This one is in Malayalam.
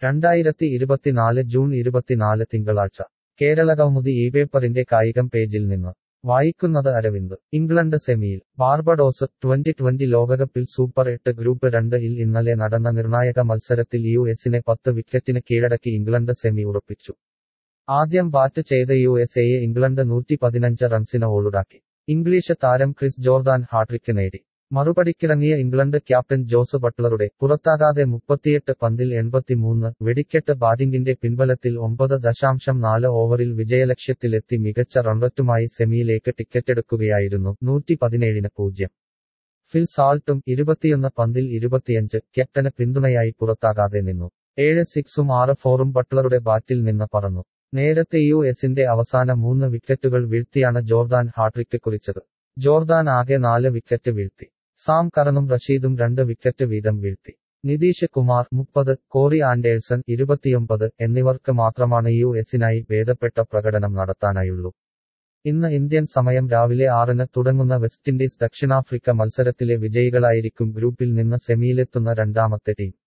രണ്ടായിരത്തി ഇരുപത്തിനാല് ജൂൺ ഇരുപത്തിനാല് തിങ്കളാഴ്ച കേരളകൗമുദി ഈ പേപ്പറിന്റെ കായികം പേജിൽ നിന്ന് വായിക്കുന്നത് അരവിന്ദ് ഇംഗ്ലണ്ട് സെമിയിൽ ബാർബഡോസ് ട്വന്റി ട്വന്റി ലോകകപ്പിൽ സൂപ്പർ എട്ട് ഗ്രൂപ്പ് രണ്ട് ഇൽ ഇന്നലെ നടന്ന നിർണായക മത്സരത്തിൽ യു എസിനെ പത്ത് വിക്കറ്റിന് കീഴടക്കി ഇംഗ്ലണ്ട് സെമി ഉറപ്പിച്ചു ആദ്യം ബാറ്റ് ചെയ്ത യു എസ് എയെ ഇംഗ്ലണ്ട് നൂറ്റി പതിനഞ്ച് റൺസിന് ഓളുടാക്കി ഇംഗ്ലീഷ് താരം ക്രിസ് ജോർദാൻ ഹാട്രിക്ക് നേടി മറുപടിക്കിറങ്ങിയ ഇംഗ്ലണ്ട് ക്യാപ്റ്റൻ ജോസ് ബട്ട്ലറുടെ പുറത്താകാതെ മുപ്പത്തിയെട്ട് പന്തിൽ എൺപത്തിമൂന്ന് വെടിക്കെട്ട് ബാറ്റിംഗിന്റെ പിൻബലത്തിൽ ഒമ്പത് ദശാംശം നാല് ഓവറിൽ വിജയലക്ഷ്യത്തിലെത്തി മികച്ച റൺററ്റുമായി സെമിയിലേക്ക് ടിക്കറ്റെടുക്കുകയായിരുന്നു നൂറ്റി പതിനേഴിന് പൂജ്യം ഫിൽ സാൾട്ടും ഇരുപത്തിയൊന്ന് പന്തിൽ ഇരുപത്തിയഞ്ച് ക്യാപ്റ്റന് പിന്തുണയായി പുറത്താകാതെ നിന്നു ഏഴ് സിക്സും ആറ് ഫോറും ബട്ട്ലറുടെ ബാറ്റിൽ നിന്ന് പറന്നു നേരത്തെ യു എസിന്റെ അവസാന മൂന്ന് വിക്കറ്റുകൾ വീഴ്ത്തിയാണ് ജോർദാൻ ഹാട്രിക്ക് കുറിച്ചത് ജോർദാൻ ആകെ നാല് വിക്കറ്റ് വീഴ്ത്തി സാം കറനും റഷീദും രണ്ട് വിക്കറ്റ് വീതം വീഴ്ത്തി നിതീഷ് കുമാർ മുപ്പത് കോറി ആൻഡേഴ്സൺ ഇരുപത്തിയൊമ്പത് എന്നിവർക്ക് മാത്രമാണ് യു എസിനായി ഭേദപ്പെട്ട പ്രകടനം നടത്താനായുള്ളൂ ഇന്ന് ഇന്ത്യൻ സമയം രാവിലെ ആറിന് തുടങ്ങുന്ന വെസ്റ്റ് ഇൻഡീസ് ദക്ഷിണാഫ്രിക്ക മത്സരത്തിലെ വിജയികളായിരിക്കും ഗ്രൂപ്പിൽ നിന്ന് സെമിയിലെത്തുന്ന രണ്ടാമത്തെ ടീം